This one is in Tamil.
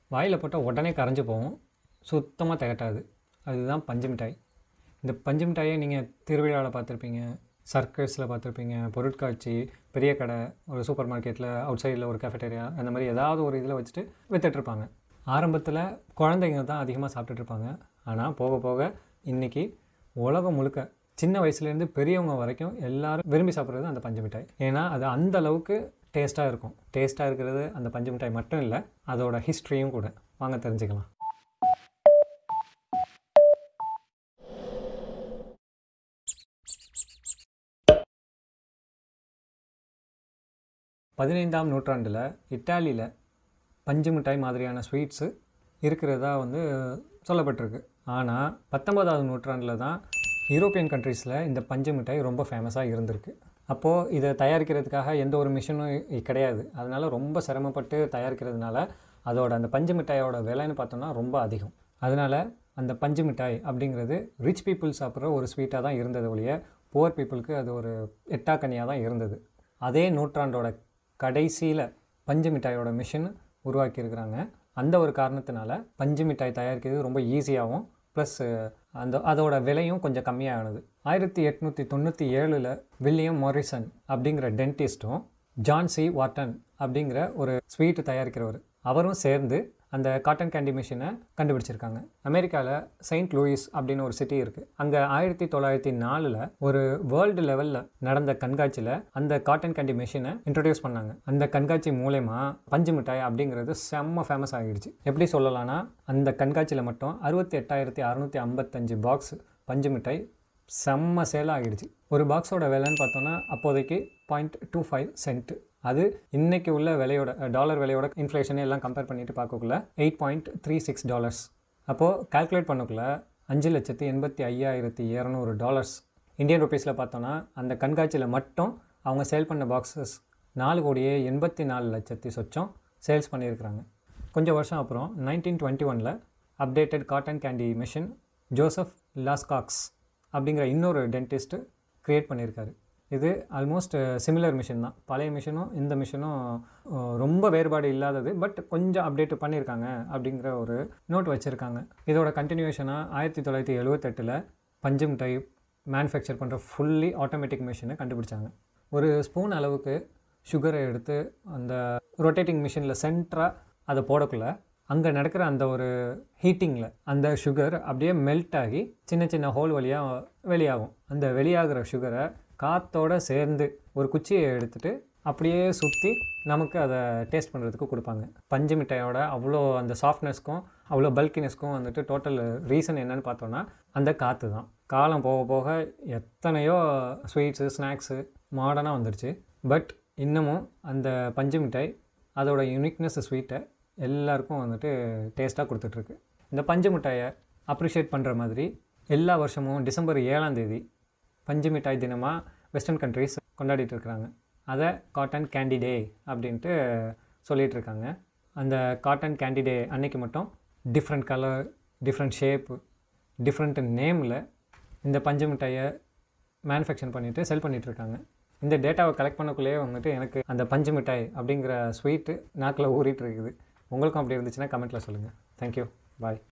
வாயில் போட்டால் உடனே கரைஞ்சு போகும் சுத்தமாக திகட்டாது அதுதான் பஞ்சு மிட்டாய் இந்த பஞ்சு மிட்டாயை நீங்கள் திருவிழாவில் பார்த்துருப்பீங்க சர்க்கஸில் பார்த்துருப்பீங்க பொருட்காட்சி பெரிய கடை ஒரு சூப்பர் மார்க்கெட்டில் அவுட் சைடில் ஒரு கேஃபேட்டேரியா அந்த மாதிரி ஏதாவது ஒரு இதில் வச்சுட்டு வித்துட்ருப்பாங்க ஆரம்பத்தில் குழந்தைங்க தான் அதிகமாக சாப்பிட்டுட்டு இருப்பாங்க ஆனால் போக போக இன்றைக்கி உலகம் முழுக்க சின்ன வயசுலேருந்து பெரியவங்க வரைக்கும் எல்லாரும் விரும்பி சாப்பிட்றது அந்த பஞ்சு மிட்டாய் ஏன்னா அது அந்த அளவுக்கு டேஸ்ட்டாக இருக்கும் டேஸ்ட்டாக இருக்கிறது அந்த பஞ்சு மிட்டாய் மட்டும் இல்லை அதோட ஹிஸ்ட்ரியும் கூட வாங்க தெரிஞ்சுக்கலாம் பதினைந்தாம் நூற்றாண்டில் இட்டாலியில் பஞ்சு மிட்டாய் மாதிரியான ஸ்வீட்ஸு இருக்கிறதா வந்து சொல்லப்பட்டிருக்கு ஆனால் பத்தொன்பதாவது நூற்றாண்டில் தான் யூரோப்பியன் கண்ட்ரீஸில் இந்த பஞ்சு மிட்டாய் ரொம்ப ஃபேமஸாக இருந்திருக்கு அப்போது இதை தயாரிக்கிறதுக்காக எந்த ஒரு மிஷினும் இ- கிடையாது அதனால் ரொம்ப சிரமப்பட்டு தயாரிக்கிறதுனால அதோட அந்த பஞ்சு மிட்டாயோட விலைன்னு பார்த்தோம்னா ரொம்ப அதிகம் அதனால் அந்த பஞ்சு மிட்டாய் அப்படிங்கிறது ரிச் பீப்புள் சாப்பிட்ற ஒரு ஸ்வீட்டாக தான் இருந்தது ஒழிய புவர் பீப்புளுக்கு அது ஒரு எட்டாக்கனியாக தான் இருந்தது அதே நூற்றாண்டோட கடைசியில் பஞ்சு மிட்டாயோட மிஷின் உருவாக்கியிருக்கிறாங்க அந்த ஒரு காரணத்தினால பஞ்சு மிட்டாய் தயாரிக்கிறது ரொம்ப ஈஸியாகவும் ப்ளஸ் அந்த அதோட விலையும் கொஞ்சம் கம்மியானது ஆயிரத்தி எட்நூற்றி தொண்ணூற்றி ஏழில் வில்லியம் மொரிசன் அப்படிங்கிற டென்டிஸ்ட்டும் ஜான் சி வாட்டன் அப்படிங்கிற ஒரு ஸ்வீட் தயாரிக்கிறவர் அவரும் சேர்ந்து அந்த காட்டன் கேண்டி மிஷினை கண்டுபிடிச்சிருக்காங்க அமெரிக்காவில் செயின்ட் லூயிஸ் அப்படின்னு ஒரு சிட்டி இருக்குது அங்கே ஆயிரத்தி தொள்ளாயிரத்தி நாலில் ஒரு வேர்ல்டு லெவலில் நடந்த கண்காட்சியில் அந்த காட்டன் கேண்டி மிஷினை இன்ட்ரடியூஸ் பண்ணாங்க அந்த கண்காட்சி மூலயமா பஞ்சு மிட்டாய் அப்படிங்கிறது செம்ம ஃபேமஸ் ஆகிடுச்சு எப்படி சொல்லலாம்னா அந்த கண்காட்சியில் மட்டும் அறுபத்தி எட்டாயிரத்தி அறநூற்றி ஐம்பத்தஞ்சு பாக்ஸ் பஞ்சு மிட்டாய் செம்ம சேல் ஆகிடுச்சு ஒரு பாக்ஸோட விலைன்னு பார்த்தோன்னா அப்போதைக்கு பாயிண்ட் டூ ஃபைவ் சென்ட் அது இன்னைக்கு உள்ள விலையோட டாலர் விலையோட இன்ஃப்ளேஷன் எல்லாம் கம்பேர் பண்ணிட்டு பார்க்கக்குள்ள eight point three six dollars அப்போது கால்குலேட் பண்ணக்குள்ள அஞ்சு லட்சத்தி எண்பத்தி ஐயாயிரத்தி இரநூறு டாலர்ஸ் இந்தியன் ருபீஸில் பார்த்தோன்னா அந்த கண்காட்சியில் மட்டும் அவங்க சேல் பண்ண பாக்ஸஸ் நாலு கோடியே எண்பத்தி நாலு லட்சத்தி சொச்சம் சேல்ஸ் பண்ணியிருக்கிறாங்க கொஞ்சம் வருஷம் அப்புறம் நைன்டீன் டுவெண்ட்டி ஒனில் updated cotton candy machine Joseph Lascaux அப்படிங்கிற இன்னொரு டென்டிஸ்ட்டு க்ரியேட் பண்ணியிருக்காரு இது ஆல்மோஸ்ட் சிமிலர் மிஷின் தான் பழைய மிஷினும் இந்த மிஷினும் அஹ், ரொம்ப வேறுபாடு இல்லாதது பட் கொஞ்சம் அப்டேட் பண்ணியிருக்காங்க அப்படிங்கிற ஒரு நோட் வச்சுருக்காங்க இதோட கண்டினியூஷனாக ஆயிரத்தி தொள்ளாயிரத்தி எழுவத்தெட்டில் பஞ்சு மிட்டாய் மேனுஃபேக்சர் பண்ணுற ஃபுல்லி ஆட்டோமேட்டிக் மிஷினை கண்டுபிடிச்சாங்க ஒரு ஸ்பூன் அளவுக்கு சுகரை எடுத்து அந்த ரொட்டேட்டிங் மிஷினில் சென்டராக அதை போடக்குள்ள அங்கே நடக்கிற அந்த ஒரு ஹீட்டிங்கில் அந்த சுகர் அப்படியே மெல்ட் ஆகி சின்ன சின்ன ஹோல் வழியாக வெளியாகும் அந்த வெளியாகிற சுகரை காற்றோட சேர்ந்து ஒரு குச்சியை எடுத்துட்டு அப்படியே சுற்றி நமக்கு அதை டேஸ்ட் பண்ணுறதுக்கு கொடுப்பாங்க பஞ்சு மிட்டாயோட அவ்வளோ அந்த சாஃப்ட்னஸ்க்கும் அவ்வளோ பல்கினஸ்க்கும் வந்துட்டு டோட்டல் ரீசன் என்னன்னு பார்த்தோன்னா அந்த காற்று தான் காலம் போக போக எத்தனையோ ஸ்வீட்ஸு ஸ்நாக்ஸு மாடர்னாக வந்துடுச்சு பட் இன்னமும் அந்த பஞ்சு மிட்டாய் அதோட யுனிக்னஸ் ஸ்வீட்டை எல்லாருக்கும் வந்துட்டு டேஸ்ட்டாக கொடுத்துட்ருக்கு இந்த பஞ்சு மிட்டாயை அப்ரிஷியேட் பண்ணுற மாதிரி எல்லா வருஷமும் டிசம்பர் ஏழாம் தேதி பஞ்சு மிட்டாய் தினமாக வெஸ்டர்ன் கண்ட்ரீஸ் கொண்டாடிட்டு இருக்கிறாங்க அதை காட்டன் கேண்டி டே அப்படின்ட்டு சொல்லிட்டு இருக்காங்க அந்த காட்டன் கேண்டி டே அன்னைக்கு மட்டும் different colour different shape different நேமில் இந்த பஞ்சு மிட்டாயை மேனுஃபேக்சர் பண்ணிவிட்டு செல் பண்ணிட்டு இருக்காங்க இந்த டேட்டாவை கலெக்ட் பண்ணக்குள்ளேயே வந்துட்டு எனக்கு அந்த பஞ்சு மிட்டாய் அப்படிங்கிற ஸ்வீட்டு நாக்கில் ஊறிட்டு இருக்குது உங்களுக்கும் அப்படி இருந்துச்சுன்னா கமெண்ட்டில் சொல்லுங்கள் தேங்க்யூ பாய்